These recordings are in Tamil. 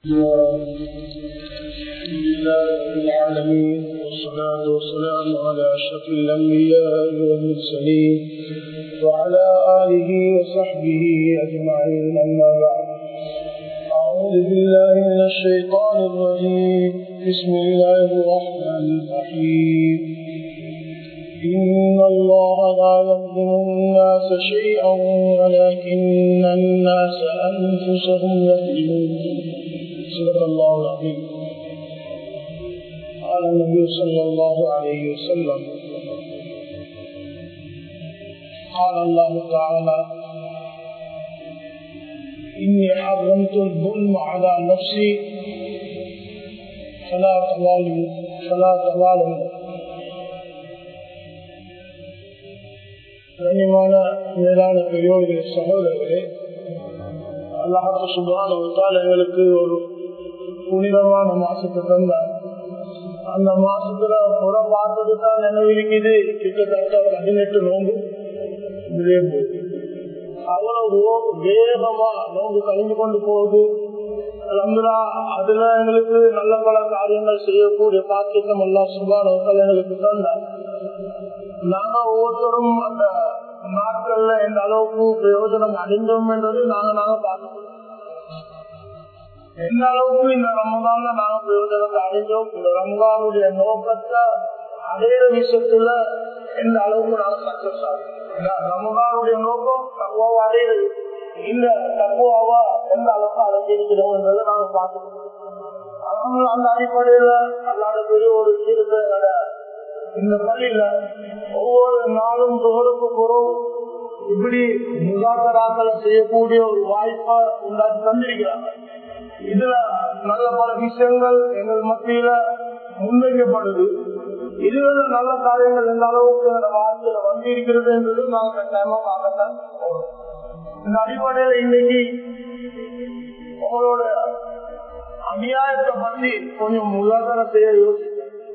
العالمين والصلاة والسلام على أشرف الأنبياء والمرسلين وعلى آله وصحبه أجمعين أما بعد أعوذ بالله من الشيطان الرجيم بسم الله الرحمن الرحيم إن الله لا يظلم الناس شيئا ولكن الناس أنفسهم يظلمون صدق الله العظيم قال النبي صلى الله عليه وسلم قال الله تعالى إني حرمت الظلم على نفسي فلا تظالموا فلا تظالموا கண்ணியமான மேலான பெரியோர்களே சகோதரர்களே அல்லாஹு சுபான எங்களுக்கு ஒரு புனிதமான மாசத்தை தந்தார் அந்த மாசத்துல புற பார்த்தது தான் நினைவிருக்குது கிட்டத்தட்ட பதினெட்டு நோம்பு இதுவே போகுது அவ்வளவு வேகமா நோம்பு கழிஞ்சு கொண்டு போகுது அலமதுலா அதுல எங்களுக்கு நல்ல பல காரியங்கள் செய்யக்கூடிய பாக்கியம் எல்லாம் சுபான எங்களுக்கு தந்தார் நாங்க ஒவ்வொருத்தரும் அந்த நாட்கள்ல எந்த அளவுக்கு பிரயோஜனம் அடைந்தோம் என்றது நாங்க நாங்க பார்க்கணும் எந்த அளவுக்கு இந்த ரமதான்ல நாங்க பிரயோஜனத்தை அடைஞ்சோம் இந்த ரமதானுடைய நோக்கத்தை அடையிற விஷயத்துல எந்த அளவுக்கு நாங்க சக்சஸ் ஆகும் ரமதானுடைய நோக்கம் தக்குவாவை அடையிறது இந்த தக்குவாவா எந்த அளவுக்கு அடைஞ்சிருக்கிறோம் என்றதை நாங்க பார்க்கணும் அந்த அடிப்படையில அல்லாத பெரிய ஒரு தீர்ப்பு இந்த பள்ளியில ஒவ்வொரு நாளும் துகருக்கு குறவு இப்படி முகாக்கராக்களை செய்யக்கூடிய ஒரு வாய்ப்பை உண்டாக்கி தந்திருக்கிறாங்க இதுல நல்ல பல விஷயங்கள் எங்கள் மத்தியில முன்வைக்கப்படுது இதுல நல்ல காரியங்கள் எந்த அளவுக்கு எங்க வாழ்க்கையில வந்து இருக்கிறது என்றது நாங்க கட்டாயமா பார்க்கத்தான் இந்த அடிப்படையில இன்னைக்கு உங்களோட அநியாயத்தை பத்தி கொஞ்சம் முகாக்கரை செய்ய யோசிச்சு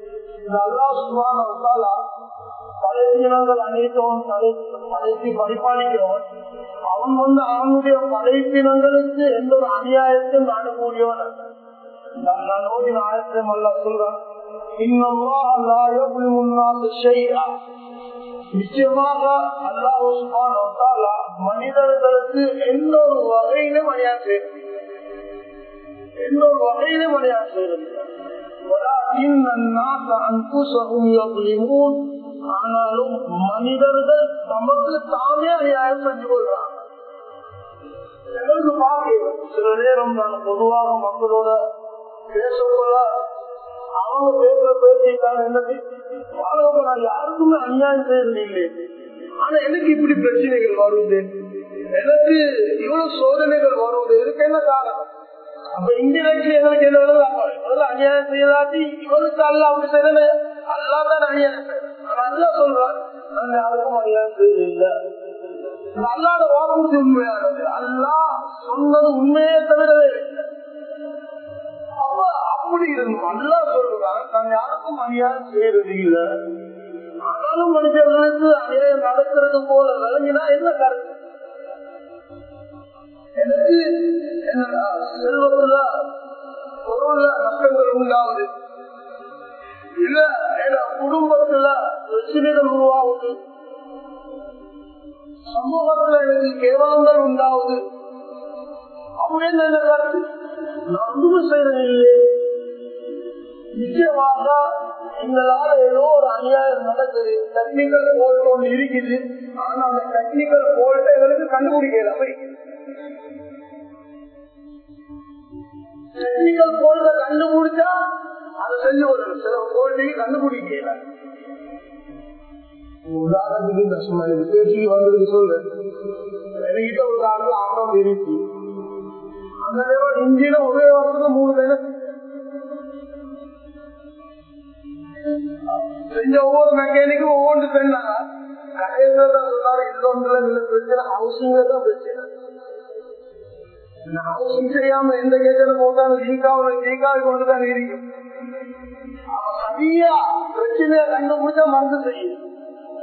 படைப்பினங்கள் அனைத்தும் படைத்து பரிபாலிக்கிறவன் அவன் வந்து அவனுடைய படைப்பினங்களுக்கு எந்த ஒரு அநியாயத்தையும் நாடக்கூடியவன் ஆயத்தையும் அல்ல சொல்றான் நிச்சயமாக அல்லாஹ் மனிதர்களுக்கு எந்த ஒரு வகையிலும் அநியாயம் செய்யும் எந்த ஒரு வகையிலும் அநியாயம் செய்யறது ஆனாலும் மனிதர்கள் நமக்கு தாமே அநியாயம் செஞ்சு கொள்றாங்க சில நேரம் நான் பொதுவாக மக்களோட பேசக்குள்ள அவங்க பேசுற பேசிட்டாங்க என்னது நான் யாருக்குமே அநியாயம் செய்யறது இல்லை ஆனா எனக்கு இப்படி பிரச்சனைகள் வருது எனக்கு இவ்வளவு சோதனைகள் வருவது இதுக்கு என்ன காரணம் அப்ப இன்டெலக்சுவலி எங்களுக்கு என்ன முதல்ல அநியாயம் செய்யலாட்டி இவனுக்கு அல்ல அப்படி செய்யல அல்லாதான் அநியாயம் அல்லா சொல்றான் நாங்க யாருக்கும் அநியாயம் செய்யல அல்லாத வாக்குறுதி உண்மையானது அல்லா சொன்னது உண்மையே தவிரவே அவ அப்படி இருந்தோம் அல்லா சொல்றான் நாங்க யாருக்கும் அநியாயம் செய்யறது இல்ல ஆனாலும் மனிதர்களுக்கு அநியாயம் நடக்கிறது போல விளங்கினா என்ன கருத்து எனக்கு செல்வத்துல பொருள்ல நஷ்டங்கள் உண்டாகுது இல்ல குடும்பத்துல பிரச்சனைகள் உருவாகுது சமூகத்துல எனக்கு கேவலங்கள் உண்டாகுது அப்படின்னு என்ன கருத்து நான் ஒன்றுமே செய்யறது இல்லையே நிச்சயமாக எங்களால ஏதோ ஒரு அநியாயம் நடக்குது டெக்னிக்கல் போல்ட் ஒன்று இருக்குது ஆனா அந்த டெக்னிக்கல் போல்ட்டை எங்களுக்கு கண்டுபிடிக்கல டெக்னிக்கல் போல்ட கண்டுபிடிச்சா அதை செஞ்சு கொடுக்கணும் சில போல்ட்டையும் கண்டுபிடிக்கல உதாரணத்துக்கு இந்த சும்மா பேச்சு வந்ததுக்கு சொல்லு என்கிட்ட ஒரு காலத்துல ஆட்டம் இருக்கு அந்த நேரம் இன்ஜின ஒரே வருஷத்துல மூணு பேர் செஞ்ச ஒவ்வொரு மெக்கானிக்கும் ஒவ்வொன்று செஞ்சாங்க கடைசியில் சொன்னாரு இந்த பிரச்சனை ஹவுசிங்ல தான் பிரச்சனை ஹவுசிங் செய்யாம எந்த கேஜல போட்டாலும் லீக்காவும் லீக்காவை கொண்டுதான் இருக்கும் சரியா பிரச்சனைய கண்டுபிடிச்சா மறந்து செய்யும்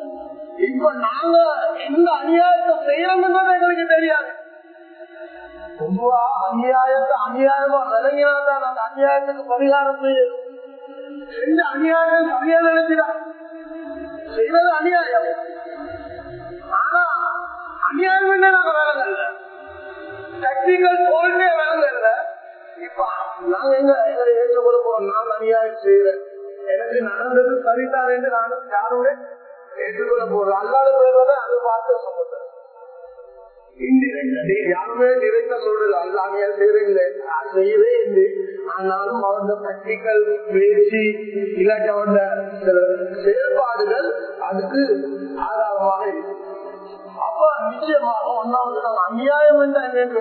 இப்ப நாங்க எந்த அநியாயத்தை செய்யறோம்ன்றது எங்களுக்கு தெரியாது பொதுவா அநியாயத்தை அநியாயமா விளங்கினால்தான் அந்த அநியாயத்துக்கு பரிகாரம் செய்யணும் செஞ்ச அநியாயம் சரியா நினைச்சிடா செய்வது அநியாயம் ஆனா அநியாயம் என்ன நாங்க விளங்கல்ல டெக்னிக்கல் போல்டே விளங்கல்ல இப்ப நாங்க எங்க எங்களை ஏற்றுக்கொள்ள போறோம் நான் அநியாயம் செய்யறேன் எனக்கு நடந்தது சரிதான் என்று நானும் யாரோட ஏற்றுக்கொள்ள போறோம் அல்லாத பேரோட அது பார்த்து சொல்லுறேன் யாருமே டிரெக்டா சொல்றது அல்லாமையா செய்யறீங்களே செய்யவே இல்லை ஆனாலும் அவரோட பிராக்டிக்கல் பேச்சு இல்லாட்டி அவரோட சில செயல்பாடுகள் அதுக்கு ஆதாரமாக இருக்கு அப்ப நிச்சயமாக ஒன்னாவது நம்ம அநியாயம் என்ற என்னன்னு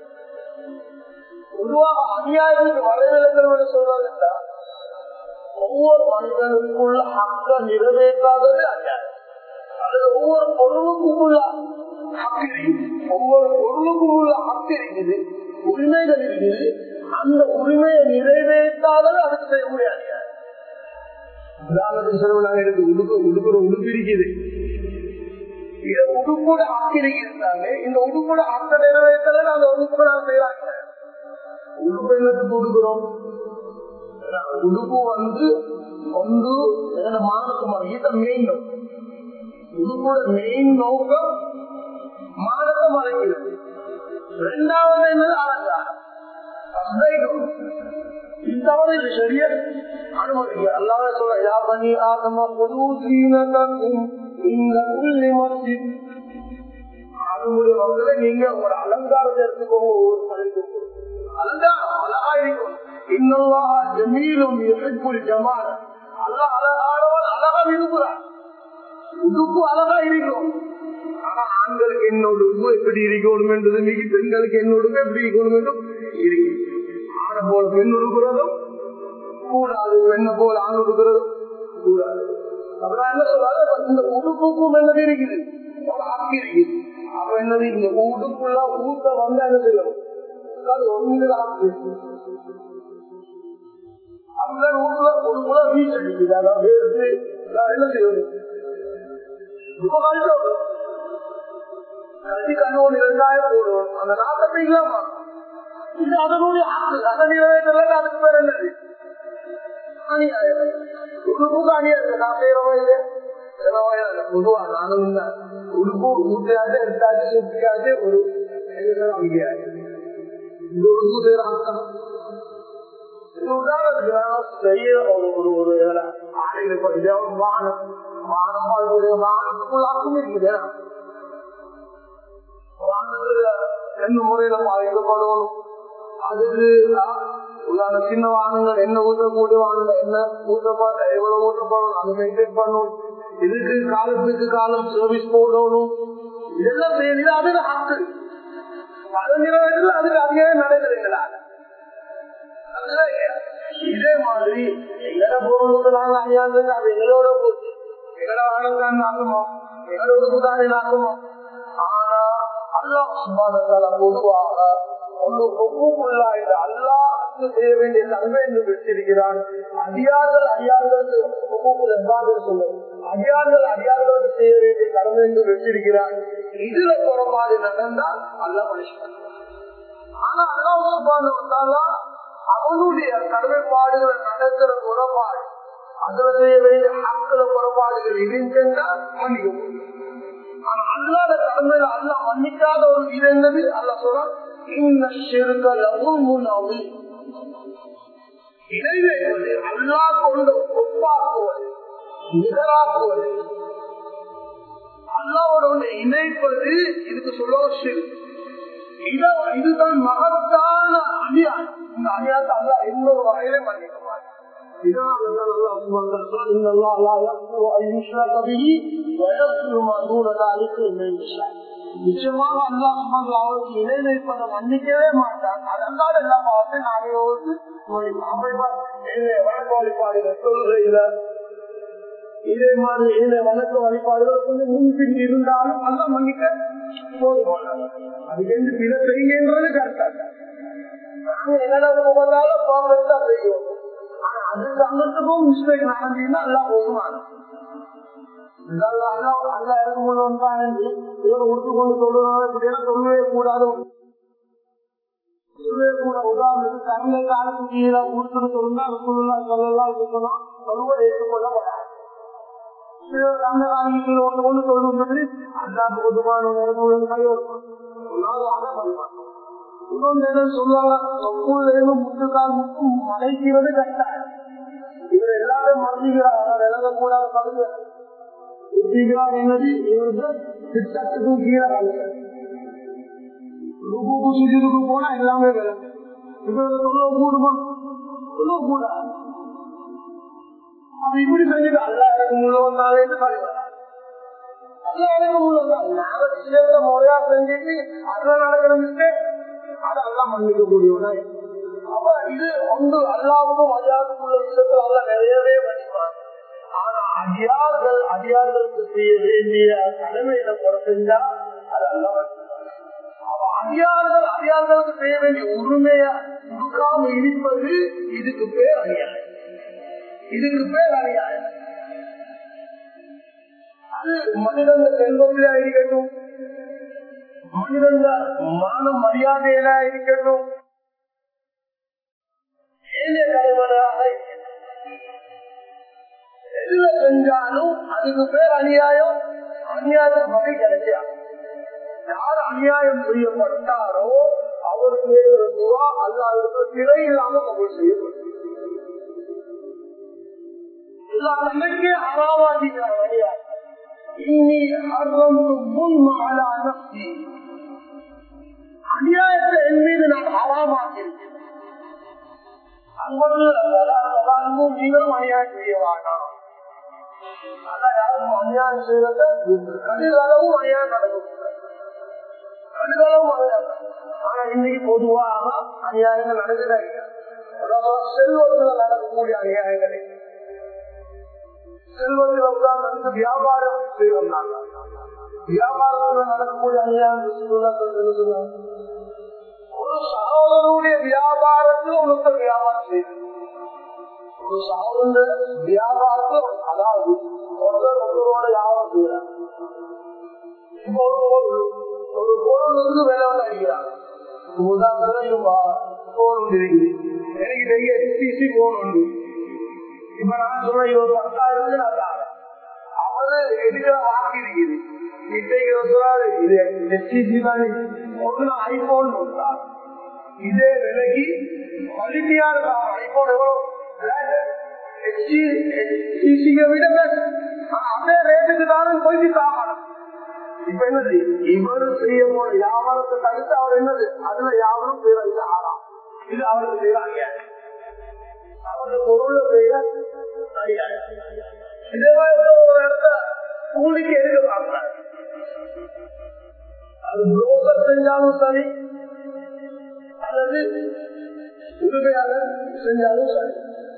பொதுவாக அநியாயத்துக்கு வரைவிலங்கள் சொல்றாங்க ஒவ்வொரு மனிதனுக்குள்ள ஹக்க நிறைவேற்றாதது அநியாயம் அல்லது ஒவ்வொரு பொருளுக்கும் உள்ள ஹக்கு ஒவ்வொரு பொருளுக்கும் உள்ள ஹக்கு இருக்குது உரிமைகள் இருக்குது அந்த உரிமையை நிறைவேற்றாதது அதுக்கு செய்யக்கூடிய அநியாயம் உதாரணத்துக்கு சொல்லுவாங்க எனக்கு உடுப்பு உடுப்புற உடுப்பு இருக்குது இது உடுப்போட ஹக்கு இருக்கிறாங்க இந்த உடுப்போட ஹக்க நிறைவேற்றல அந்த உடுப்பு நான் செய்யறாங்க உடுப்பு என்னத்துக்கு உடுக்குறோம் உடுப்பு வந்து ಒಂದು ಮಾನಕமாக ಈತ ಮೇನ್ உடுப்போட மெயின் நோக்கம் மானத்தை மறைக்கிறது இரண்டாவது என்னது அலங்காரம் இத்தவரை சரிய அனுமதி அல்லாத சொல்ல யா பனி ஆதம பொது சீனக்கும் இந்த புள்ளி மஸ்ஜித் அதனுடைய மக்களை நீங்க ஒரு அலங்காரத்தை எடுத்துக்கோங்க ஒவ்வொரு பள்ளிக்கும் அலங்காரம் அழகா இருக்கும் இன்னும் ஜமீலும் எதிர்ப்புள் ஜமால் அல்ல அழகானவன் அழகா விரும்புகிறான் உடுப்பு அழகா இருக்கும் ஆனா ஆண்களுக்கு என்ன உடுப்பு எப்படி இருக்கணும் என்றது மிக பெண்களுக்கு என்ன உடுப்பு எப்படி இருக்கணும் என்றும் இருக்கு ஆணை போல பெண் உடுக்கிறதும் கூடாது பெண்ணை போல ஆண் உடுக்கிறதும் கூடாது அப்புறம் என்ன சொல்றாரு இந்த உடுப்புக்கும் என்னது இருக்குது ஒரு ஆக்கி இருக்குது அப்ப என்னது இந்த உடுப்புள்ள ஊத்த வந்து என்ன செய்யணும் அது ஒன்று ஆக்கி அந்த ஊர்ல ஒரு முறை வீச்சு அடிக்குது அதாவது என்ன செய்யணும் கல்வி கண்ணோடு இரண்டாயிரம் போடுவோம் அந்த நாட்டை இல்லாமா இது அதனுடைய ஆக்கு அதை நிறைவேற்றல அதுக்கு பேர் என்னது அநியாயம் உடுப்புக்கு அநியாயம் நான் செய்யறவன் இல்லையா பொதுவா நானும் உடுப்பு ஊட்டியாச்சு எடுத்தாச்சு சூப்பியாச்சு ஒரு அங்கேயாச்சு இந்த உடுப்பு செய்யற அர்த்தம் செய்ய ஒரு ஒரு ஒரு ஆடைகள் வானம் வானம் வானத்துக்குள்ள அர்த்தம் இருக்குது வானத்துல ரெண்டு முறையில பாதிக்கப்படணும் அதுக்கு உள்ளான சின்ன வாகனங்கள் என்ன ஊற்றக்கூடிய வாகனங்கள் என்ன ஊற்றப்பட்ட எவ்வளவு ஊற்றப்படணும் அதை மெயின்டைன் பண்ணணும் இதுக்கு காலத்துக்கு காலம் சர்வீஸ் போடணும் இதெல்லாம் செய்யணும் அது ஹக்கு பதினஞ்சு அதுக்கு அதிகமே நடக்குதுங்களா இதே மாதிரி எங்கட பொருளுக்கு நாங்க அணியாந்து அது எங்களோட போச்சு எங்கட வாகனம் நாக்குமோ எங்களோட உதாரணி நாக்குமோ ஆனா அல்லா சுபானத்தால பொதுவாக ஒரு ஒப்புக்குள்ளாயிட்டு அல்லாஹ்க்கு செய்ய வேண்டிய தன்மை என்று பெற்றிருக்கிறான் அடியார்கள் அடியார்களுக்கு ஒப்புக்குள் எவ்வாறு சொல்லும் அடியார்கள் அடியார்களுக்கு செய்ய வேண்டிய கடமை என்று பெற்றிருக்கிறான் இதுல குறபாடு நடந்தால் அல்ல மனுஷன் ஆனா அல்லா சுபானத்தாலா அவனுடைய கடமைப்பாடுகளை நடக்கிற குறைபாடு அதுல செய்ய வேண்டிய ஆட்கள குறைபாடுகள் இருந்துன்னா மன்னிக்க முடியும் ஆனா அல்லாத கடமையில அல்லா மன்னிக்காத ஒரு இது என்னது அல்ல சொல்றான் இந்த சிறுகள் இணைவேற்பது அல்லா கொண்டு ஒப்பாக்குவது நிகராக்குவது அல்லாவோட ஒன்று இணைப்பது இதுக்கு சொல்லுவோம் சிறு இதுதான் மகத்தான அநியாயம் இந்த அநியாயத்தை அல்லா எந்த ஒரு வகையிலே மன்னிக்க மாட்டான் நிச்சயமாக அல்லா அவருக்கு இணை வைப்பதை மன்னிக்கவே மாட்டான் அதனால எல்லா பாவத்தையும் நாங்கள் வணக்க வழிபாடுகள் தொழுகையில இதே மாதிரி இந்த வணக்க வழிபாடுகள் கொஞ்சம் முன்பின் இருந்தாலும் அல்ல மன்னிக்க போதுமானது அதுக்கு எந்த பிற செய்யுங்கன்றது கரெக்டாக நாங்க என்னடா போவதாலும் பாவத்தை செய்வோம் அது சங்கத்துக்கும் மிஸ்டேக் நடந்தீங்கன்னா எல்லாம் போதுமானது அல்ல இறங்கும் இவர் உடுத்து கொண்டு சொல்லுவாங்க சொல்லவே கூடாது கூட உதாரணத்துக்கு கருணை காலத்து கீழே கொடுத்துட்டு சொன்னா ரசூலுல்லா சொல்லலாம் சொன்னா சொல்லுவது ஏற்றுக்கொள்ள மாட்டாங்க கருணை காலத்து கீழே ஒன்று கொண்டு சொல்லுவது அந்த பொதுவான நேரம் கையெழுத்து இன்னொன்று என்ன சொல்லுவாங்க தொப்புள்ள முட்டுக்கால் முட்டும் மலைக்கிறது கஷ்டம் இவர் எல்லாரும் மறந்துகிறார் எழுதக்கூடாத பகுதி உத்திகிறார் என்னது இவருக்கு திட்டத்துக்கும் கீழே கலந்து ருபுக்கு சுஜிதுக்கு போனா எல்லாமே விளங்கு இப்ப சொல்ல கூடுமா சொல்ல கூடாது அது இப்படி செஞ்சுட்டு அல்லா எனக்கு முழுவதாவே அல்லா எனக்கு முழுவதான் நாங்க விஷயத்த முறையா செஞ்சுட்டு அதுல நடக்கிற மிஸ்டேக் அது எல்லாம் மன்னிக்க கூடியவனா அப்ப இது ஒன்று அல்லாவுக்கும் மரியாதைக்குள்ள விஷயத்துல அல்ல நிறையவே பண்ணிப்பாங்க ஆனா அடியார்கள் அடியார்களுக்கு செய்ய வேண்டிய கடமையில குறை செஞ்சா அது அல்ல அடியார்கள் அடியார்களுக்கு செய்ய வேண்டிய உரிமைய கொடுக்காம இருப்பது இதுக்கு பேர் அநியாயம் இதுக்கு பேர் அநியாயம் அது மனிதங்க செல்வத்திலே இருக்கட்டும் மனிதங்க மான மரியாதையில இருக்கட்டும் ஏழை தலைவராக எதுல செஞ்சாலும் அதுக்கு பேர் அநியாயம் அநியாயம் வகை கிடையாது யார் அநியாயம் செய்யப்பட்டாரோ அவருக்கு துவா அல்லாதற்கு திரை இல்லாம கபூல் செய்யப்படும் எல்லா தன்னைக்கே அறாவாதிக்கிறார் அநியாயம் இன்னி அறம் முன்மாலா நப்தி அநியாயத்தை என் மீது நான் அறாமாக்கியிருக்கேன் அன்பு நீங்களும் அநியாயம் செய்ய வேண்டாம் யாரும் அநியாயம் செய்வத கடிதளவும் அநியாயம் நடக்கும் கடிதளவும் அநியாயம் ஆனா இன்னைக்கு பொதுவாக அநியாயங்கள் நடக்குதா செல்வத்தில் நடக்கக்கூடிய அநியாயங்களே செல்வத்தில் உதாரணத்துக்கு வியாபாரம் செய்வோம் நாங்கள் வியாபாரத்தில் நடக்கக்கூடிய அநியாயம் ஒரு சகோதரனுடைய வியாபாரத்தில் ஒருத்தர் வியாபாரம் செய்யுது ஒரு சகோதர வியாபாரத்தில் அதாவது ஒருத்தர் ஒருவரோட வியாபாரம் செய்யறாங்க இப்போ ஒரு பொருள் ஒரு பொருள் வந்து விலை வந்து அடிக்கிறாங்க உதாரணம் போன் ஒன்று இருக்குது எனக்கு பெரிய எஸ்பிசி போன் உண்டு இப்ப நான் சொல்றேன் இது ஒரு பத்தாயிரம் நான் தாரேன் அவரு எதுக்கு வாங்கி இருக்குது இன்றைக்கு சொல்றாரு இது எஸ்டிசி தானே ஒன்று ஐபோன் கொடுத்தார் இதே விலைக்கு குவாலிட்டியா இருக்காங்க ஐபோன் எவ்வளவு விட அதே ரேட்டுக்கு தான் போய் தாங்கணும் இப்ப என்னது இவரு செய்ய போன வியாபாரத்தை தடுத்து அவர் என்னது அதுல வியாபாரம் செய்யறது ஆறாம் இது அவருக்கு செய்யறாங்க அவருடைய பொருளை செய்ய இதே மாதிரி ஒரு இடத்த கூலிக்கு எடுக்க பார்க்கிறாங்க அது புரோக்கர் செஞ்சாலும் சரி அல்லது உரிமையாளர் செஞ்சாலும் சரி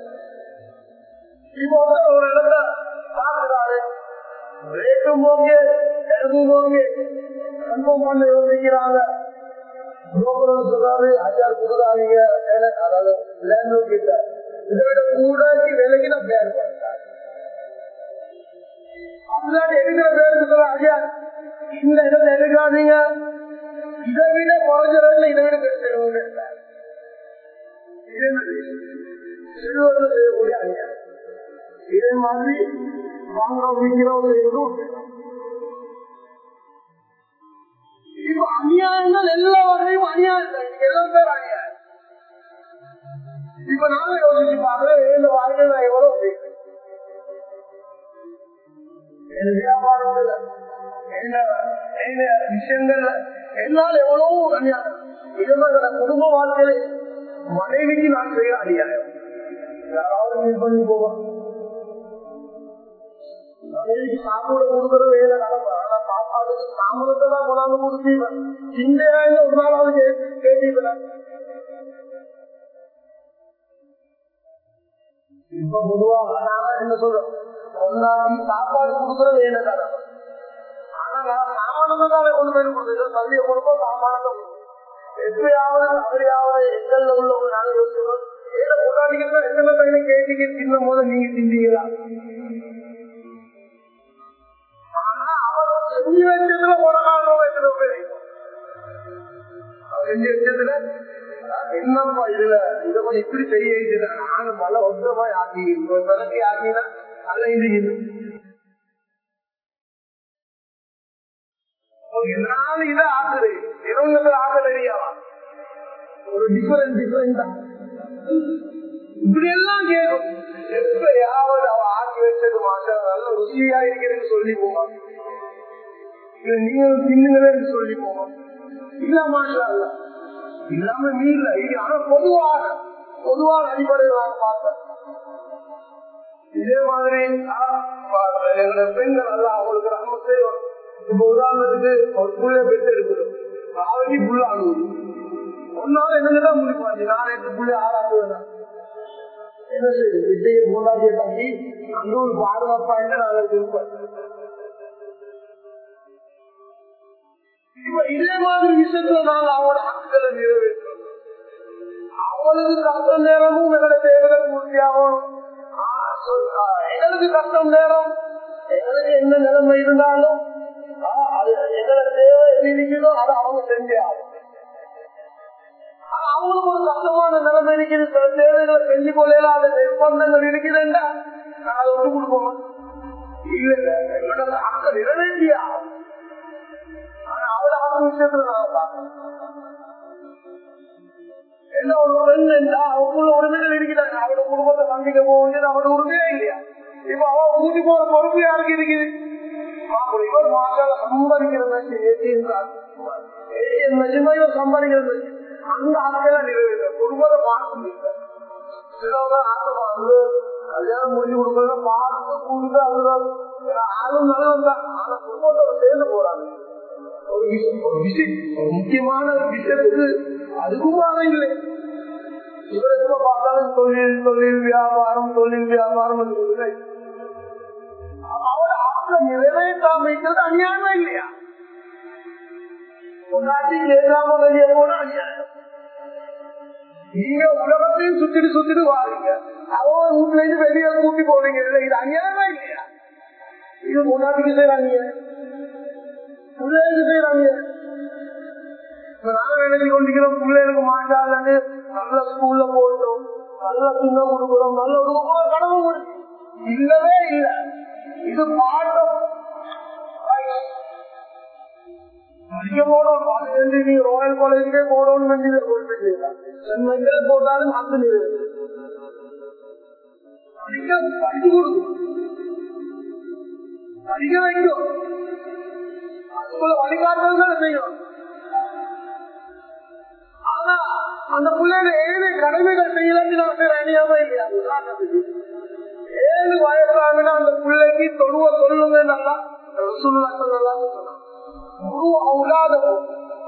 இப்போ ஒரு இடத்த பார்க்கிறாரு ரேட்டும் ஓகே எனக்கும் ஓகே கன்ஃபார்ம் பண்ண யோசிக்கிறாங்க புரோக்கர் சொல்றாரு ஐயார் கொடுக்குறாங்க அதாவது லேண்ட் கிட்ட இதை விட கூடாக்கி விலைக்கு நான் பேர் பண்ணிட்டாங்க அப்படிதான் எடுக்கிற பேருக்கு சொல்ல ஐயா இந்த இடத்துல எடுக்காதீங்க இதை விட குறைஞ்ச ரேட்ல இதை விட பெற்று இதே மாதிரி வாங்குறோம் விற்கிறோம் செய்வதும் இப்ப அநியாயங்கள் எல்லா வகையும் அநியாயம் எல்லாம் பேர் அநியாயம் இப்ப நாங்க யோசிச்சு பார்க்கறோம் இந்த வாழ்க்கையில எவ்வளவு வியாபாரம் என்ன விஷயங்கள் என்னால் எவ்வளவோ அநியாயம் இதனால குடும்ப வாழ்க்கையில மனைவிக்கு நான் செய்ய அநியாயம் யாராவது மீட் பண்ணி போவோம் மனைவிக்கு சாப்பிட கொடுக்கற வேலை நடக்கும் ஆனா சாப்பாடுக்கு சாமலத்தை தான் கொண்டாந்து கொடுத்தீங்க இந்த ஒரு நாளாவது கேட்டீங்களா இப்ப பொதுவாக நாங்க என்ன சொல்றோம் ஒன்னாடி சாப்பாடு கொடுக்கற வேலை நடக்கும் ஆனா நான் சாமானத்தை தானே கொண்டு போய் கொடுத்துருக்கோம் தள்ளிய கொடுப்போம் சாமானத்தை எப்பயாவது அவரையாவது எங்கள்ல உள்ளவங்க நாங்க யோசிக்கிறோம் ஏதோ கொண்டாடிக்கிறதா எத்தனை கையில கேட்டீங்க தின்னும் போது நீங்க திண்டீங்களா ஆனா அவர் செஞ்சு வச்சதுல உலகாக எத்தனை பேர் அவர் செஞ்சு வச்சதுல என்னப்பா இதுல இத கொஞ்சம் இப்படி தெரிய நானும் பல ஒத்தமா ஆக்கி விளக்கி ஆக்கினா அல்ல இது இது என்னால இதை ஆக்குது இரவுல ஆக்கல இல்லையாவா ஒரு டிஃபரன்ஸ் டிஃபரன்ஸ் தான் இப்படி எல்லாம் கேட்கும் எப்பயாவது அவ ஆக்கி வச்சது மாசம் நல்ல ருசியா இருக்கிறதுன்னு சொல்லி போவான் இல்ல நீங்க தின்னுங்களேன்னு சொல்லி போவோம் இல்ல மாஷா இல்ல இல்லாம நீ இல்ல இது ஆனா பொதுவான பொதுவான அடிப்படையில் நான் பார்த்தேன் இதே மாதிரி எங்களோட பெண்கள் நல்லா அவங்களுக்கு நம்ம செய்வோம் இப்ப உதாரணத்துக்கு ஒரு புள்ள பெற்று எடுக்கணும் அவதி புள்ள அழுகுது ஒன்னால என்னதான் முடிப்பாச்சு நான் எட்டு புள்ளி ஆறாக்குவேன் என்ன செய்யுது விஜய மூணாவது தம்பி அந்த ஒரு பாதுகாப்பா என்ன நாங்கள் இருப்பேன் இப்ப இதே மாதிரி விஷயத்துல நாங்க அவங்களோட ஹக்குகளை நிறைவேற்றோம் அவங்களுக்கு கஷ்டம் நேரமும் எங்களோட தேவைகள் பூர்த்தி ஆகணும் எங்களுக்கு கஷ்டம் நேரம் எங்களுக்கு என்ன நிலைமை இருந்தாலும் எங்களோட தேவை எது இருக்குதோ அதை அவங்க செஞ்சே ஆகும் அவங்களுக்கு ஒரு கஷ்டமான நிலைமை இருக்குது சில தேவைகளை செஞ்சு கொள்ளல அந்த நிர்பந்தங்கள் இருக்குதுன்னா நான் அதை விட்டு கொடுப்போமா இல்ல இல்ல எங்களோட ஹக்க நிறைவேற்றியா ஆனா அவளை அந்த விஷயத்துல நான் பார்க்கணும் என்ன ஒரு பெண் என்றா அவக்குள்ள உரிமைகள் இருக்கிறாங்க அவரோட குடும்பத்தை சந்திக்க போக வேண்டியது அவரோட உரிமையே இல்லையா இப்ப அவ ஊட்டி போற பொறுப்பு யாருக்கு இருக்குது இவர் மாசால சம்பாதிக்கிறது ஏற்றின்றார் இவர் சம்பாதிக்கிறது அந்த ஆட்களை நிறைவேற்ற குடும்பத்தை பார்க்க முடியல சிலவங்க ஆசைப்பாடு கல்யாணம் முடிஞ்சு கொடுக்கறது பார்த்து கொடுத்து அவங்க ஆளும் நல்லவங்க ஆனா குடும்பத்தோட சேர்ந்து போறாங்க ஒரு விஷயம் ஒரு விஷயம் ஒரு முக்கியமான விஷயத்துக்கு அதுக்குமான இல்லை இவருக்கு பார்த்தாலும் தொழில் தொழில் வியாபாரம் தொழில் வியாபாரம் இல்லை அவரோட ஆட்கள் நிறைவேற்றாம வைக்கிறது அநியாயமா இல்லையா பொன்னாட்டி கேட்காம வெளியே போனா அநியாயம் நீங்க உலகத்தையும் சுத்திட்டு சுத்திட்டு வாரீங்க அவன் வீட்டுல இருந்து வெளியே கூட்டி போறீங்க இது அநியாயமா இல்லையா இது பொன்னாட்டிக்கு செய்யறாங்க பிள்ளைகளுக்கு செய்யறாங்க நாங்க நினைச்சு கொண்டிருக்கிறோம் பிள்ளைகளுக்கு மாட்டாளன்னு நல்ல ஸ்கூல்ல போட்டோம் நல்ல துணை கொடுக்கிறோம் நல்ல ஒரு கடமை இல்லவே இல்லை இது பாட்டம் படிக்க போனோம் நீ ராயல் காலேஜுக்கே போடணும் சென்னைக்கே போட்டாலும் அந்த படிக்க படிச்சு கொடுக்கும் படிக்க வைக்கும் அதுக்குள்ள வழிகாட்டுதல் செய்யணும் ஆனா அந்த பிள்ளைங்க ஏழு கடமைகள் செய்யலன்னு நான் அணியாம இல்லையா உதாரணத்துக்கு ஏழு வயசாகுனா அந்த பிள்ளைக்கு தொழுவ சொல்லுங்க நல்லா ரசூல்லா சொல்லலாம் குரு அவுலாதவும்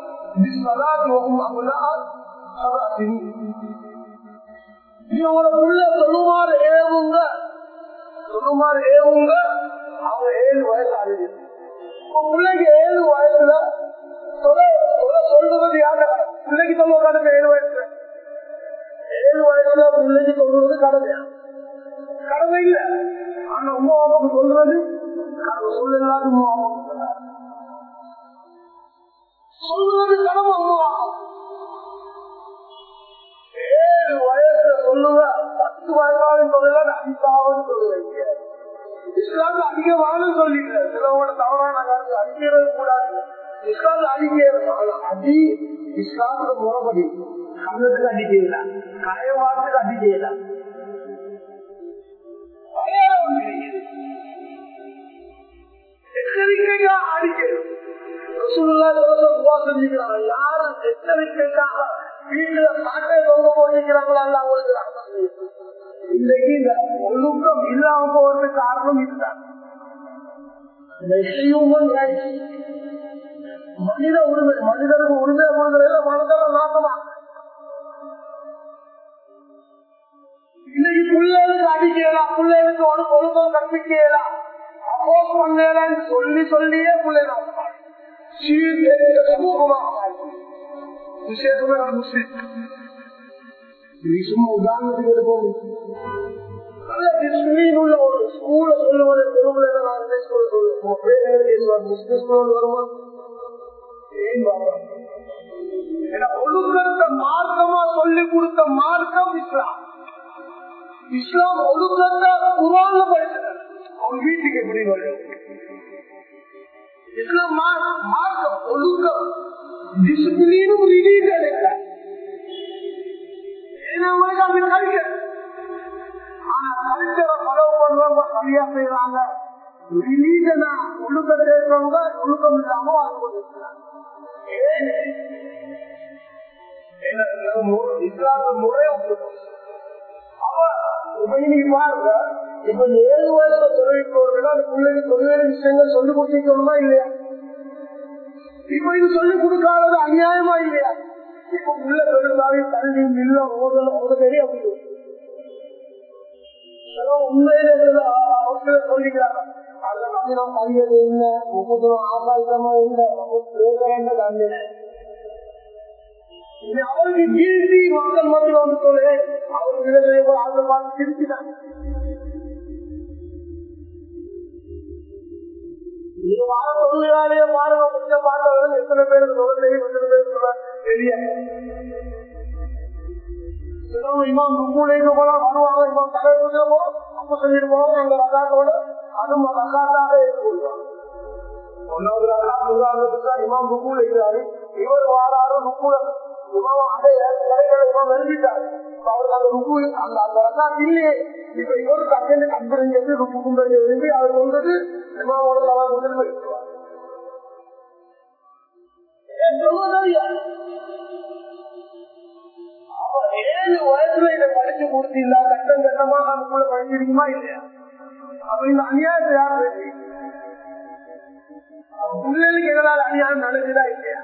இவங்களோட புள்ள சொல்லுமாறு ஏவுங்க சொல்லுமாறு ஏவுங்க அவங்க ஏழு வயசு ஆகுது பிள்ளைக்கு ஏழு வயசுல சொல்றது யாரு பிள்ளைக்கு சொல்ல கடமை ஏழு வயசுல ஏழு வயசுல பிள்ளைக்கு சொல்றது கடமையா கடமை இல்ல ஆனா உமா அப்பாவுக்கு சொல்றது சொல்லலாம் உமா அப்பாவுக்கு சொல்றது கடமை அம்மா ஏழு வயசுல சொல்லுவ பத்து வயசாலும் சொல்லல அடிப்பாவது சொல்லுவீங்க இஸ்லாம்ல அதிகமான சொல்லிட்டு சிலவோட தவறான கருத்து அடிக்கிறது கூடாது இஸ்லாம்ல அடிக்கிறது அடி இஸ்லாமுக்கு முறைப்படி கண்ணத்துக்கு அடிக்கல கயவாரத்துக்கு அடிக்கல எச்சரிக்கையா அடிக்கிறது யாரு எச்சரிக்கைக்காக வீட்டுல சாட்டை தொங்க போட்டிருக்கிறாங்களோ அல்ல அவங்களுக்கு இன்னைக்கு இந்த ஒழுக்கம் இல்லாம போவதற்கு காரணம் இதுதான் மனித உரிமை மனிதனுக்கு உரிமை கொடுக்கறதுல மனதெல்லாம் நாசமா இன்னைக்கு பிள்ளைகளுக்கு அடிக்கலாம் பிள்ளைகளுக்கு ஒரு ஒழுக்கம் கற்பிக்கலாம் அப்போஸ் பண்ணலான்னு சொல்லி சொல்லியே பிள்ளைகள் சமூகமாக விசேஷமே முஸ்லிம் சும்மா உதாரணத்துக்கு எடுப்போம் நல்ல டிசிப்ளின் உள்ள ஒரு ஸ்கூல்ல சொல்லுவது தெருவில் நான் இந்த ஸ்கூல் சொல்லுவோம் முஸ்லிம் ஸ்கூல் வருமா ஏன் பாப்பா ஏன்னா ஒழுக்கத்தை மார்க்கமா சொல்லி கொடுத்த மார்க்கம் இஸ்லாம் இஸ்லாம் ஒழுக்கத்தை குரான்ல படிச்சது அவங்க வீட்டுக்கு எப்படி வரும் இஸ்லாம் மா- மார்க்கம் ஒழுக்கம் டிசிப்ளினும் ரிலீஸ் கிடைக்கல ஏன்னா உங்களுக்கு அப்படி கல்ச்சர் ஆனா கல்ச்சரை ஃபாலோ பண்றவங்க சரியா செய்யறாங்க ரிலீஜனா ஒழுக்கத்தை இருக்கிறவங்க ஒழுக்கம் இல்லாம வாழ்ந்து கொண்டிருக்கிறாங்க ஏன்? ஏன்னா, நம்ம இஸ்லாமிய முறை ஒழுக்கம். அப்ப இப்ப இன்னைக்கு பாருங்க இப்ப இந்த ஏழு வயசுல தொழில் போறதுன்னா அந்த பிள்ளைக்கு தொழில் விஷயங்கள் சொல்லி கொடுத்துக்கணுமா இல்லையா இப்ப இது சொல்லி கொடுக்காதது அநியாயமா இல்லையா இப்ப உள்ள பெருந்தாலும் தள்ளி நில்ல ஓதல ஓத தெரியும் அப்படி உண்மையில அவசியம் சொல்லிக்கிறாங்க அதை நம்பி நம்ம பையது இல்லை முப்பது ஆசாயமா இல்லை நம்ம பேசுறேன் தந்தின இது அவருக்கு கீழ்த்தி மக்கள் மத்தியில் வந்து சொல்லு அவருக்கு இதை அதை பார்த்து திருச்சிட்டாங்க நீங்க வார தொழிலாளிய பாருங்க கொஞ்சம் பார்த்தவங்க எத்தனை பேருக்கு சொல்ல தெரியும் எத்தனை பேருக்கு சொல்ல தெரியாது சிலவங்க இமாம் ருக்குலைக்கு போனா வருவாங்க இமாம் தலைவருக்கு போறோம் அப்ப சொல்லிட்டு போவாங்க எங்க ரகாத்தோட அதுவும் ரகாத்தாக ஏற்றுக்கொள்வாங்க ஒன்னாவது ரகாத் உதாரணத்துக்கு இமாம் ருக்குல இருக்கிறாரு இவர் வாராரு ருக்குல இமாம் அதே கடைகளை இமாம் எழுதிட்டாரு இப்ப அவருக்கு அந்த ருக்கு அந்த அந்த ரகாத் இல்லையே இப்ப இவர் கட்டணி கம்பெனி ருக்கு கும்பல் எழுதி அவர் வந்தது இமாமோட தவா முதல் வைக்கிறார் ஏன் சொல்வதா அப்ப ஏழு வயசுல இதை படிச்சு கொடுத்தீங்களா கட்டம் கட்டமா அதுக்குள்ள படிச்சிருக்குமா இல்லையா அப்ப இந்த அநியாயத்தை யார் பேசி பிள்ளைகளுக்கு எதனால அநியாயம் நடக்குதா இல்லையா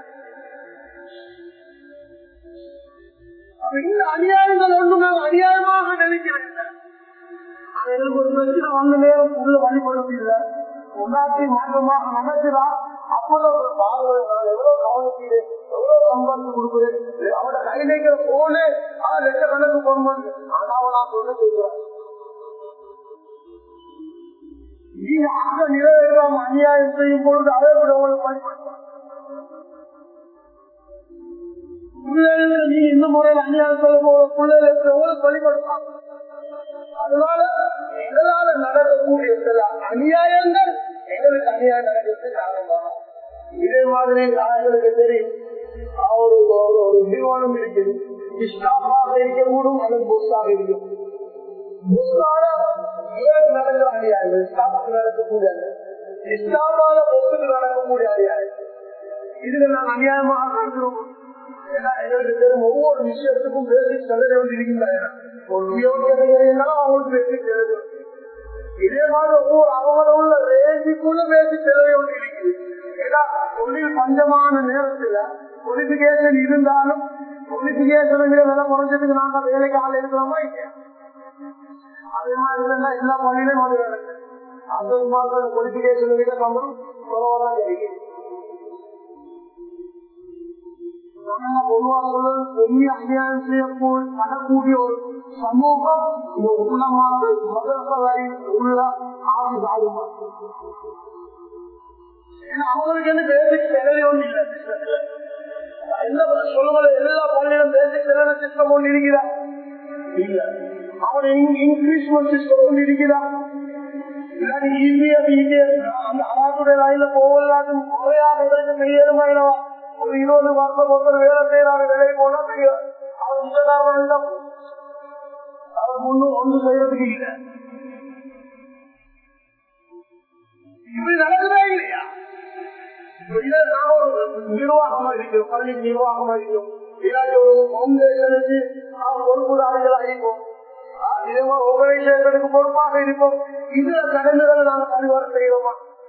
அப்ப இந்த அநியாயங்கள் ஒன்று நாங்கள் அநியாயமாக நினைக்கிறேன் ஆனா எனக்கு ஒரு பிரச்சனை வந்த நேரம் உள்ள வழிபட முடியல உண்டாட்டி மாற்றமாக நடக்குதா அப்பதான் ஒரு பார்வை நான் எவ்வளவு கவனிக்கிறேன் எவ்வளவு சம்பாதிச்சு கொடுக்குறேன் அவட கையில இருக்கிற போனு ஆஹ் லட்ச கணக்கு போகும்போது ஆனா அவன் நான் சொல்ல கேட்கிறேன் நீ ஆக நிறைவேறாம அநியாயம் செய்யும் பொழுது அதை விட உங்களுக்கு பயன்படுத்துவான் பிள்ளைகளுக்கு நீ இந்த முறையில் அநியாயம் செய்ய போற பிள்ளைகளுக்கு எவ்வளவு வழிபடுத்தான் அதனால எங்களால நடக்கக்கூடிய சில அநியாயங்கள் எங்களுக்கு அநியாயம் நடக்கிறது காரணமாக இதே மாதிரி எங்களுக்கு தெரியும் ஒரு ஒரு ஒரு நிறுவனம் இருக்குது ஸ்டாஃபாக இருக்கக்கூடும் அல்லது பொஸ்டாக இருக்கும் பொஸ்டான இவருக்கு நடக்கிற அநியாயங்கள் ஸ்டாஃபுக்கு நடக்கக்கூடிய ஸ்டாஃபான பொஸ்டுக்கு நடக்கக்கூடிய அநியாயம் இதுல நாங்கள் அநியாயமாக பார்க்கிறோம் ஏன்னா எங்களுக்கு தெரியும் ஒவ்வொரு விஷயத்துக்கும் பேசிக் செலவு வந்து இருக்கின்றன ஒரு வியோகியதைனாலும் அவங்களுக்கு பேசிக் செலவு இதே மாதிரி ஒவ்வொரு அவங்கள உள்ள ரேஞ்சுக்குள்ள பேசிக் செலவு ஒன்று இருக்குது ஏன்னா தொழில் பஞ்சமான நேரத்துல குவாலிபிகேஷன் இருந்தாலும் குவாலிபிகேஷன் விலை குறைஞ்சதுக்கு நாங்க வேலைக்கு ஆள் இருக்கிறோமா இல்லையா அதே மாதிரி இருந்தா எல்லா பள்ளியிலும் அது நடக்குது அந்த மாதிரி குவாலிபிகேஷன் விட சம்பளம் குறவாதான் கிடைக்குது பொதுவா சொல்றது பெரிய அநியாயம் செய்யக்கூடிய நடக்கூடிய ஒரு சமூகம் இந்த உலமாக்கள் மதசபை உள்ள ஆதி ஆகுமா ஏன்னா அவங்களுக்கு வந்து பேசிக் செலவு ஒன்று இல்லை சிஸ்டத்துல என்ன சொல்லுவது எல்லா பள்ளியிலும் பேசிக் செலவு சிஸ்டம் ஒன்று இருக்கிறா இல்ல அவன் இன்க்ரீஸ்மெண்ட் சிஸ்டம் ஒன்று இருக்கிறா இல்லாட்டி இபிஎஃப் இபிஎஃப் அந்த அராத்துடைய லைன்ல போகலாது முறையாக இதற்கு வெளியேறுமா இல்லவா ஒரு இருபது வருஷம் ஒருத்தர் வேலை செய்யறாங்க வேலைக்கு போனா தெரியும் அவன் இஷ்டக்காரன் அவன் ஒன்றும் ஒன்றும் செய்யறதுக்கு இல்லை இப்படி நடக்குதா இல்லையா இதை நான் ஒரு நிர்வாகமா இருக்கிறோம் பள்ளி நிர்வாகமா இருக்கிறோம் இல்லாட்டி ஒரு பவுண்டேஷனுக்கு நாம் பொறுப்புதாரிகள் ஆகிப்போம் இதே மாதிரி ஆர்கனைசேஷனுக்கு பொறுப்பாக இருப்போம் இதுல கடன்களை நாங்கள் பரிவாரம் செய்யறோமா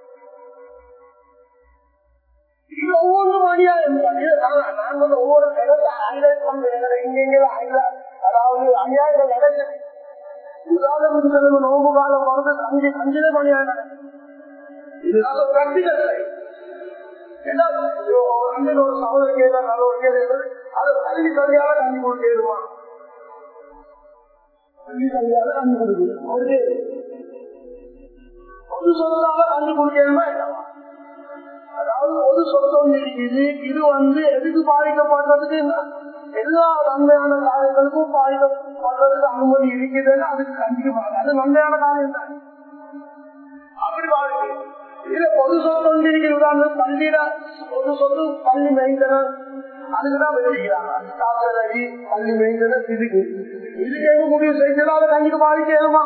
இது ஒவ்வொன்றும் அநியாயம் நான் வந்து ஒவ்வொரு இடத்துல ஹைலைட் பண்றேன் இங்க அதாவது அநியாயங்கள் நடக்குது உதாரணத்துக்கு சொல்லுங்க நோம்பு காலம் வந்து அஞ்சு அஞ்சுலே அநியாயம் நடக்குது இதனால பிராக்டிகல் ஏன்னா அண்ணன் ஒரு சகோதரி கேட்டா நல்ல ஒரு கேள்வி அதை கல்வி கல்வியால கல்வி கொடுத்துருவான் கல்வி கல்வியால கல்வி கொடுக்குது ஒரு கேள்வி ஒரு சொல்றதால கல்வி கொடுக்கணுமா என்னவா அதாவது பொது சொத்தம் இருக்குது இது வந்து எதுக்கு பாதிக்கப்பட்டதுக்கு எல்லா நன்மையான காரியங்களுக்கும் பாதிக்கப்படுறதுக்கு அனுமதி இருக்குதுன்னு அதுக்கு கண்டிப்பாங்க அது நன்மையான காரியம் தான் அப்படி பாதிக்கு இதுல பொது சொத்து வந்து இருக்கிற உதாரணம் பள்ளியில பொது சொத்து பள்ளி மெயின்டெனன்ஸ் அதுக்குதான் வச்சிருக்கிறாங்க காசடி பள்ளி மெயின்டெனன்ஸ் இதுக்கு இதுக்கு எங்க முடிவு செஞ்சதோ அதை கண்டிப்பா பாதிக்கணுமா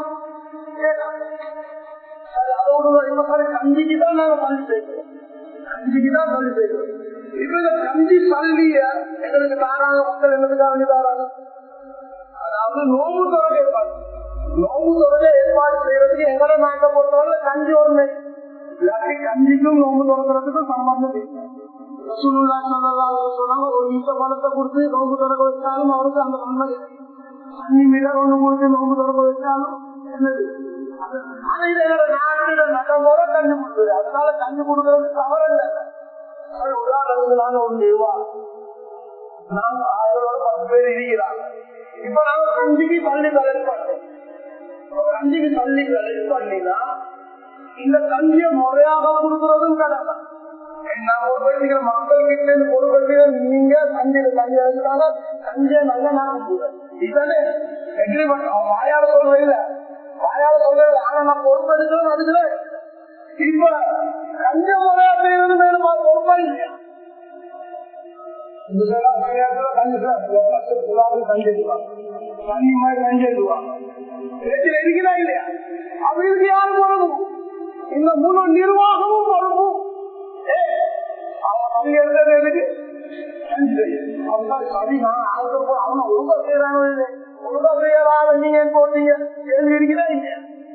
அதோட இப்ப கஞ்சிக்கு தான் நாங்க பள்ளி செய்கிறோம் கஞ்சிக்கு தான் பள்ளி செய்கிறோம் இப்ப இந்த கஞ்சி பள்ளிய எங்களுக்கு தாராங்க மக்கள் என்னதுக்காக வேண்டி தாராங்க அதாவது நோம்பு தொடங்க ஏற்பாடு நோம்பு தொடங்க ஏற்பாடு செய்யறதுக்கு எங்களை நாட்டை பொறுத்தவரை கஞ்சி ஒண்ணு இல்லாட்டி கஞ்சிக்கும் நோம்பு தொடங்குறதுக்கும் சம்பந்தம் இல்லை ரசூலுல்லா ஸல்லல்லாஹு அலைஹி வஸல்லம் ஒரு ஈட்ட பழத்தை கொடுத்து நோம்பு தொடங்க வச்சாலும் அவருக்கு அந்த நன்மை தண்ணி மிக ஒண்ணு கொடுத்து நோம்பு தொடங்க வச்சாலும் என்னது ஆனா இது என்னோட நாட்டில நடைமுறை கஞ்சி கொடுக்குது அதனால கஞ்சி கொடுக்கறது தவறு இல்லை அது உதாரணத்துக்கு நாங்க ஒன்று ரூபா நாங்க ஆயிரம் பத்து பேர் இருக்கிறாங்க இப்ப நாங்க கஞ்சிக்கு தள்ளி கலெக்ட் பண்றோம் கஞ்சிக்கு தள்ளி கலெக்ட் பண்ணினா இந்த கஞ்சிய முறையாக கொடுக்கறதும் கடமை நான் ஒரு பேசிக்கிற மக்கள் கிட்ட இருந்து ஒரு பேசிக்கிற நீங்க கஞ்சியில கஞ்சி எடுக்கிறாங்க கஞ்சிய நல்லா நான் இதுதானே எக்ரிமெண்ட் அவன் வாயால சொல்றது இல்ல வாயால சொல்றது ஆனா நான் பொறுப்பு எடுக்கிறேன் அதுக்குல இப்ப கஞ்ச முறையா செய்யறது மேலும் பொறுப்பா இல்லையா தண்ணி மாதிரி கஞ்சிடுவாங்க இருக்கிறா இல்லையா அவங்களுக்கு யாரு பொறுப்பும் இந்த முழு நிர்வாகமும் பொறுப்பும் அவங்க எடுத்தது எதுக்கு அவனை ஒழுங்கா செய்யறாங்க ஒழுங்கா செய்யறாங்க நீங்க போட்டீங்க எழுதி இருக்கிறா இல்லையா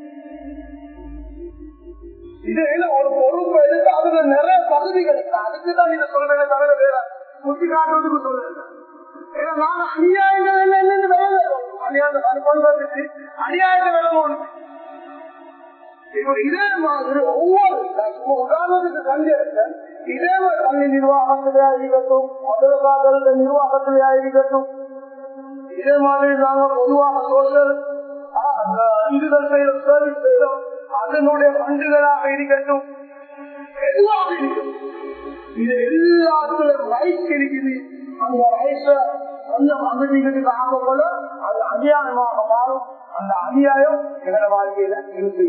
இது என்ன ஒரு பொறுப்பு எடுத்து அதுல நிறைய பகுதிகள் அதுக்குதான் இதை சொல்றேன் தவிர வேற சுத்தி காட்டுறதுக்கு சொல்றேன் ஏன்னா நாங்க அநியாயங்கள் என்னன்னு வேலை அநியாயத்தை பண்றதுக்கு அநியாயத்தை வேலை போகணும் இப்ப இதே மாதிரி ஒவ்வொரு உதாரணத்துக்கு கல்வி எடுக்க இதே மாதிரி கல்வி நிர்வாகத்திலே இருக்கட்டும் முதலகால நிர்வாகத்திலே இருக்கட்டும் இதே மாதிரி நாங்க பொதுவாக சோசியல் இதுகள் செய்யற சர்வீஸ் செய்யறோம் அதனுடைய பங்குகளாக இருக்கட்டும் எதுவாக இருக்கும் இது எல்லாத்துக்கும் ரைட்ஸ் இருக்குது அந்த ரைட்ஸ கொஞ்சம் அகதிகளுக்கு ஆகப்போல அது அநியாயமாக மாறும் அந்த அநியாயம் எங்களோட வாழ்க்கையில இருக்கு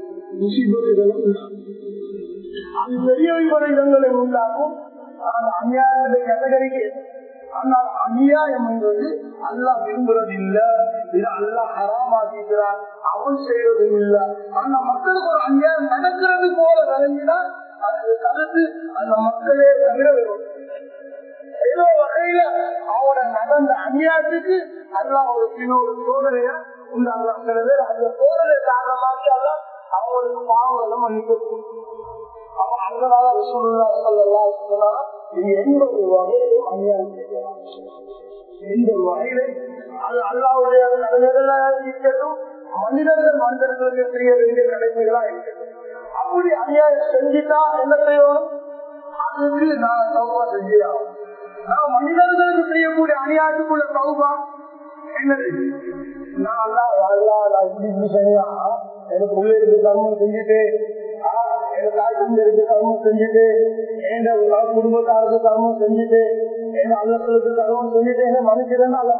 அது பெரிய விபரீதங்களை உண்டாக்கும் அந்த அநியாயத்தை கேட்டகரிக்கு ஆனால் அநியாயம் என்பது அல்லா விரும்புறது இல்ல இது அல்லா ஹராமாக்கிறார் அவன் செய்யறதும் இல்ல ஆனா மக்களுக்கு ஒரு அநியாயம் நடக்கிறது போல விளங்கினா அது கருத்து அந்த மக்களே தவிர ஏதோ வகையில அவன நடந்த அநியாயத்துக்கு அல்லா ஒரு இன்னொரு சோதனைய உண்டாங்க சில பேர் அந்த சோதனை காரணமாக அவங்களுக்கு பாவங்களை மன்னிக்கும் அவன் அதனால சூழ்நிலை சொல்லலாம் சொன்னா இது எந்த ஒரு வகையிலும் அநியாயம் செய்யலாம் எந்த ஒரு வகையில அது அல்லாவுடைய கடமைகள் இருக்கட்டும் மனிதர்கள் மனிதர்களுக்கு செய்ய வேண்டிய கடமைகளா இருக்கட்டும் அப்படி அநியாயம் செஞ்சுட்டா என்ன செய்யணும் அதுக்கு நான் சௌபா செஞ்சிடலாம் நான் மனிதர்களுக்கு செய்யக்கூடிய அநியாயத்துக்குள்ள சௌபா என்னது நான் அல்லா அல்லா நான் இப்படி இப்படி செய்யா எனக்கு பிள்ளைகளுக்கு கர்மம் செஞ்சுட்டு என் தாய்க்கு கர்மம் செஞ்சுட்டு என் குடும்பத்தாருக்கு கர்மம் செஞ்சுட்டு என் அல்லங்களுக்கு கர்மம் செஞ்சுட்டு என்ன மனுஷன் அல்ல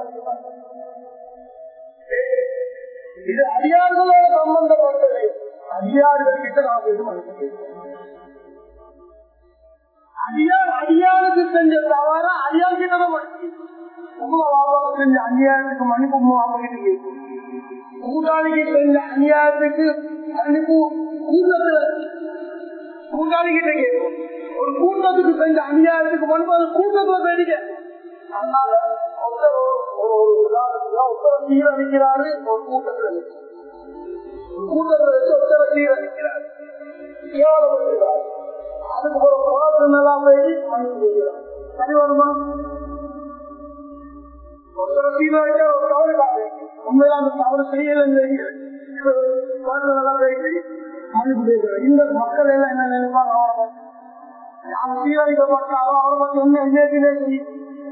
இது அதிகாரிகளோட சம்பந்தப்பட்டது அதிகாரிகள் கிட்ட நான் போய் மனுஷன் அடியார் அடியாருக்கு செஞ்ச தவற அடியார் கிட்ட தான் மனுஷன் உங்க வாபாவுக்கு செஞ்ச அநியாயத்துக்கு மன்னிப்பு உங்க வாப்பா கிட்ட கேட்கும் கூட்டாளிக்கு செஞ்ச அநியாயத்துக்கு மன்னிப்பு கூட்டத்துல கூட்டாளி கிட்ட கேட்கும் ஒரு கூட்டத்துக்கு செஞ்ச அநியாயத்துக்கு மன்னிப்பு அது கூட்டத்துல பேடிக்க அதனால ஒருத்தர் ஒரு ஒரு உதாரணத்துக்கு ஒருத்தர் சீரழிக்கிறாரு ஒரு கூட்டத்துல வச்சு ஒரு கூட்டத்துல வச்சு ஒருத்தர் சீரழிக்கிறார் கேவலப்படுத்துகிறார் அதுக்கு ஒரு குளத்துல எல்லாம் போய் மன்னிப்பு செய்கிறார் சரி வருமா ஒருத்தர் சீரழிக்க ஒரு தவறு உண்மையில அந்த தவறு செய்யலன்னு இந்த மக்கள் எல்லாம் என்ன நினைப்பாங்க அவரை யார் சீரழிக்கப்பட்டாலும் அவரை பத்தி என்ன என்னைக்குமே செய்யும்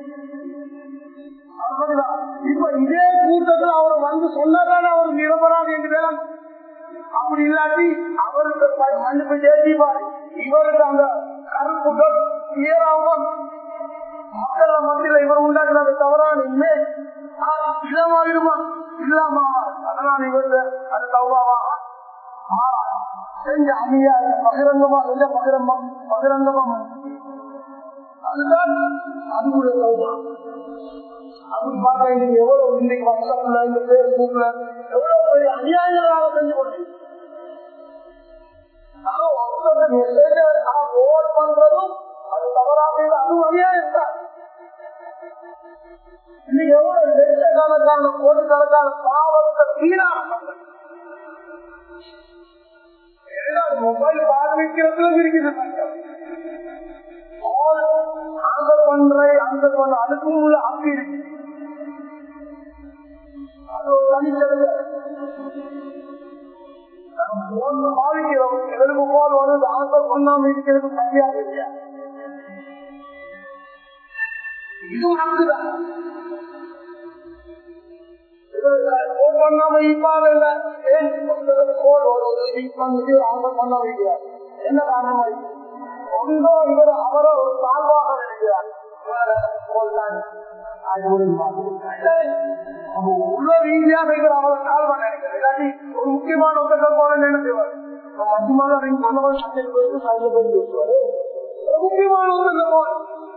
இப்ப இதே கூட்டத்தில் அவர் வந்து சொன்னதான அவர் நிரபராது என்று அப்படி இல்லாட்டி அவருக்கு மன்னிப்பு தேசிப்பாரு இவருக்கு அந்த கருப்புகள் ஈராம மக்கள் மத்தியில இவர் உண்டாக்குற அந்த தவறான இமேஜ் இல்லாமாவிடுமா இல்லாமா அதனால இவரு அது தவறாவா செஞ்ச அணியா பகிரங்கமா செஞ்ச பகிரமா பகிரங்கமா அதுதான் அதுக்குரிய தவறா அப்படி பார்த்தா நீங்க எவ்வளவு இன்னைக்கு வாட்ஸ்அப்ல இந்த பேஸ்புக்ல எவ்வளவு பெரிய அநியாயங்களாக செஞ்சு கொண்டீங்க பண்றதும் அது தவறாக அதுவும் அநியாயம் தான் இன்னைக்கு எவ்வளவு லட்சக்கணக்கான கோடிக்கணக்கான பாவத்தை வீணாக மொபைல் பார்வைக்கிறதுல இருக்குது அந்த பண்ற அந்த பண்ற அதுக்கும் உள்ள ஆப்பி இருக்கு அது ஒரு தனிச்சலுங்க பாதிக்கிறோம் எங்களுக்கு போல் வந்து ஆன்சர் பண்ணாம இருக்கிறது சரியா இல்லையா இது நடக்குதான் பண்ணாம இப்பாவே இல்ல ஏன் கோல் வருவது பண்ணிட்டு ஆன்சர் பண்ண வைக்கிறார் என்ன காரணமா ஒன்றோ இவர் அவரை ஒரு தாழ்வாக நினைக்கிறார் உள்ள ரீதியா வைக்கிற அவரை தாழ்வா நினைக்கிறார் இல்லாட்டி ஒரு முக்கியமான ஒருத்தர் போல நினைச்சுவார் மத்தியமாக ரிங் பண்ணவன் சட்டையில் போயிட்டு சைட்ல போய் பேசுவாரு ஒரு முக்கியமான ஒருத்தர் போல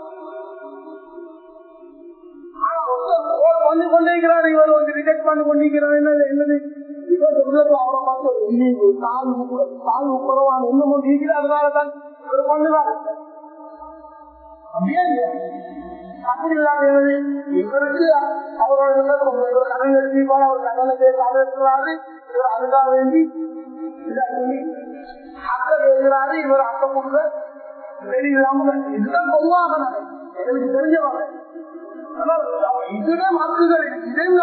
பண்ணி கொண்டிருக்கிறார் இவர் வந்து ரிஜெக்ட் பண்ணி கொண்டிருக்கிறார் என்னது இவர் உள்ளது அவரை பார்த்து கால் கால் உப்பரவான இன்னமும் இருக்கிறார் அதனாலதான் இவர் பண்ணுவார் அப்படியே அப்படி இல்லாத இவருக்கு அவரோட இவர் கடன் எழுதிப்பார் அவர் கடனை கேட்காது இருக்கிறாரு இவர் அதுக்காக வேண்டி அக்கை கேட்கிறாரு இவர் அக்கை கொடுக்க தெரியலாம இதுதான் பொதுவாக எனக்கு தெரிஞ்சவங்க இதுதான் மாற்றுகள் இதையும்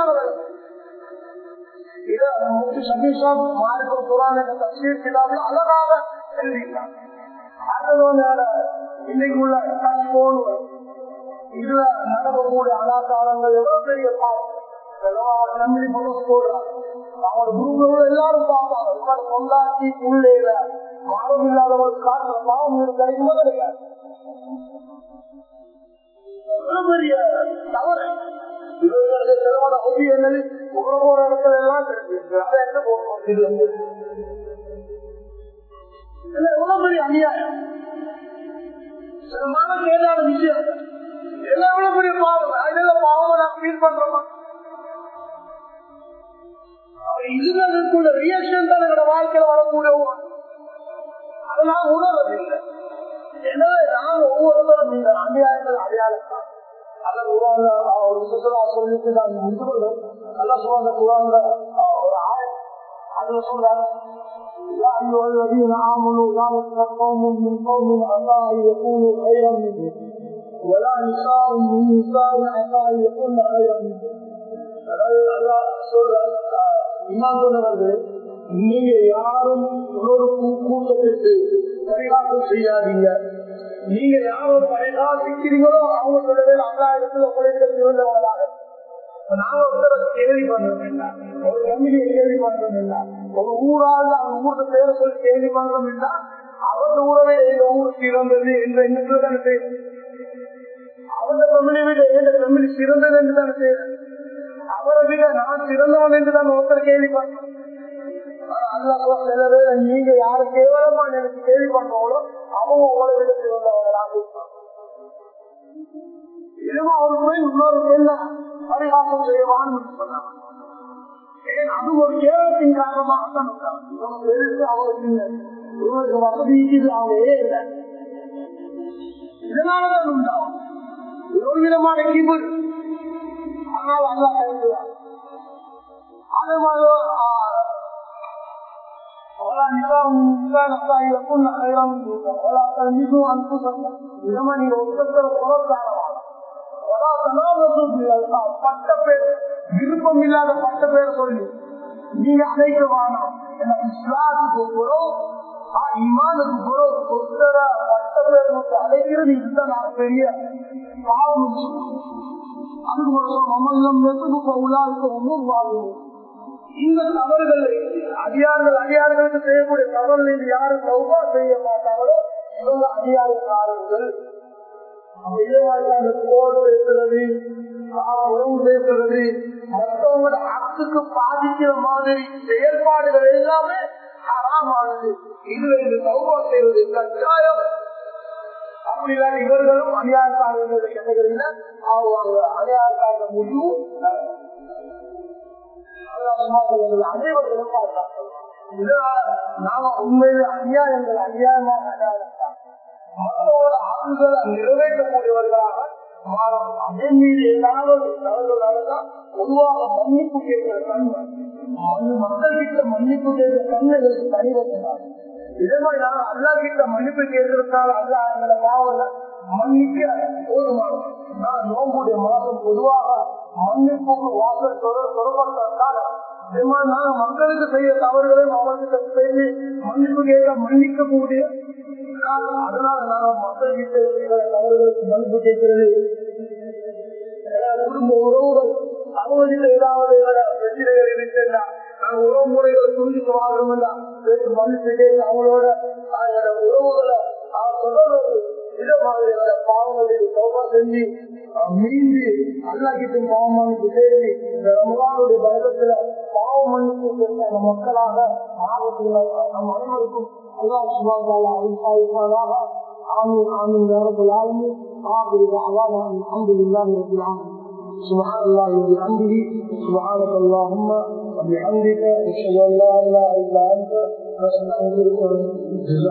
இதை முக்கிய சதீஷா மார்க்க குரான் என்ற தப்சீர் கிதாபில் அழகாக எழுதிட்டாங்க இன்னைக்கு உள்ள போன் இதுல நடக்கக்கூடிய அலாச்சாரங்கள் எவ்வளவு பெரிய பாவம் நம்பி போலீஸ் போடுறாங்க அவங்க குரூப்ல எல்லாரும் பார்ப்பாங்க இவங்க கொண்டாட்டி உள்ளேல மாறும் இல்லாதவங்க காட்டுற பாவம் இது கிடைக்குமோ கிடையாது பெரிய தவறு இவர்களுடைய திருமண ஹோபி என்னது ஒரு ஒரு இடத்துல எல்லாம் தெரிஞ்சிருக்கு அதை என்ன போகணும் இது வந்து எவ்வளவு பெரிய அநியாயம் சில மாணவர்கள் ஏதாவது விஷயம் எல்லாம் எவ்வளவு பெரிய பாவம் அதெல்லாம் பாவம் நான் ஃபீல் பண்றோமா இதுல ரியாக்ஷன் தான் எங்களோட வாழ்க்கையில வரக்கூடிய அதெல்லாம் உணர்வதில்லை எனவே நான் ஒவ்வொருத்தரும் இந்த அநியாயங்கள் அடையாளம் அதன் உருவாங்க ஒரு சுற்றுலா சொல்லிட்டு நான் முடிச்சுக்கொண்டு நல்லா சொல்லுவாங்க குராங்க ஒரு ஆயம் அதுல சொல்றாங்க يا أيها الذين آمنوا لا يسخر قوم من قوم عسى أن يكونوا خيرا منهم ولا نساء من نساء عسى أن يكون خيرا منهم இமான் சொன்னது நீங்க யாரும் ஒரு கூட்டத்திற்கு பரிகாசம் செய்யாதீங்க நீங்க யாரும் பரிகாசிக்கிறீங்களோ அவங்க சொல்லவே அல்லா இடத்துல உங்களுக்கு இருந்தவங்களாக நாங்க ஒருத்தர கேள்வி பண்றோம் இல்ல ஒரு கம்பெனியை கேள்வி பண்றோம் இல்ல ஒரு ஊரால் அந்த ஊருக்கு பேரை சொல்லி கேள்வி பண்றோம் இல்ல அவங்க ஊரவே எங்க ஊர் சிறந்தது என்ற எண்ணத்துல தானே செய்யணும் அவங்க கம்பெனி விட எந்த கம்பெனி சிறந்தது என்று தானே செய்யணும் அவரை விட நான் சிறந்தவன் என்று தான் ஒருத்தர் கேள்வி பண்றோம் அல்ல சிலரு நீங்க யாரு கேவலமா எனக்கு கேள்வி பண்றவங்களோ அவங்க உங்களை விட சிறந்தவங்க இதுவும் ஒரு முறை இன்னொரு பெண்ண பரிகாசம் செய்வான்னு சொன்னாங்க அது ஒரு கேவலத்தின் காரணமாக தான் பெருசு அவருக்கு இல்லை இவருக்கு வசதி இது அவங்களே இல்லை இதனாலதான் உண்டாகும் ஒரு விதமான கிபர் அதனால அல்லா கைவிடுவார் அதே மாதிரி ولا نساء كان يكون خيرا منكم ولا تلمزوا انفسكم لما يوكل قرار ولا تنابزوا بالالقاب பட்ட பேர் விருப்பம் இல்லாத பட்ட பேர் சொல்லி நீங்க அழைக்க வேணாம் இஸ்லாத்துக்கு புறம் இமானுக்கு புறம் ஒருத்தர பட்ட பேர் அழைக்கிறது இதுதான் நான் பெரிய பாவம் அதுக்கு மம்மல்லம் வெசுக்கு உள்ளாருக்கு ஒன்றும் வாழ்வு இந்த தவறுகள் அடியார்கள் அடியார்களுக்கு செய்யக்கூடிய தவறுகள் இது யாரும் சௌபா செய்ய மாட்டாங்களோ இவங்க அதிகாரக்காரர்கள் இதே மாதிரி அந்த கோல் பேசுறது உறவு பேசுறது மற்றவங்களோட அத்துக்கு பாதிக்கிற மாதிரி செயல்பாடுகள் எல்லாமே ஹராமானது இதுல இந்த சௌபா செய்வது கட்டாயம் அப்படிதான் இவர்களும் அநியாயக்காரர்களுடைய கேட்டகரியில ஆவாங்க அநியாயக்காரர்கள் முடிவு அனைவர்களும் பார்த்தார்கள் இதனால நாம உண்மையில அநியாயங்கள் அநியாயமாக அநியாயம் மற்றவங்களோட ஆளுகளை நிறைவேற்றக்கூடியவர்களாக மாறணும் அதே மீது ஏதாவது தவறுகளால்தான் பொதுவாக மன்னிப்பு கேட்கிற தன்மை மக்கள் கிட்ட மன்னிப்பு கேட்கிற தன்மைகளுக்கு தனிவந்தாங்க இதே மாதிரி நாங்கள் அல்லா கிட்ட மன்னிப்பு கேட்கறதுனால அல்லா எங்களை பாவல மன்னிக்க போதுமானது நான் நோம்புடைய மாதம் பொதுவாக மன்னிப்புக்கு வாசல் தொடர்பட்டால் நாங்க மக்களுக்கு செய்ய தவறுகளையும் அவர்கிட்ட பேசி மன்னிப்பு கேட்க மன்னிக்க கூடிய அதனால நாங்க மக்கள் கிட்ட இருக்கிற தவறுகளுக்கு மன்னிப்பு கேட்கிறது குடும்ப உறவுகள் அவங்ககிட்ட ஏதாவது பிரச்சனைகள் இருக்குன்னா நாங்க உறவு முறைகளை புரிஞ்சுக்க வாழணும்னா மன்னிப்பு கேட்டு அவங்களோட உறவுகளை தொடர்பு இத மாதிரியான பாவங்களுடைய சோபா செஞ்சு மீண்டு அல்லா கிட்ட பாவமனுக்கு சேர்ந்து இந்த ரமலானுடைய பயணத்துல பாவ மன்னிப்பு கேட்ட மக்களாக ஆபத்துல நம் அனைவருக்கும் அல்லா சுபாதால அழிப்பாய்ப்பாளாக ஆமீன் ஆமீன் رب العالمين آخر دعوانا الحمد لله رب العالمين سبحان الله وبحمده سبحانك اللهم وبحمدك أشهد أن لا إله إلا أنت نستغفرك ونتوب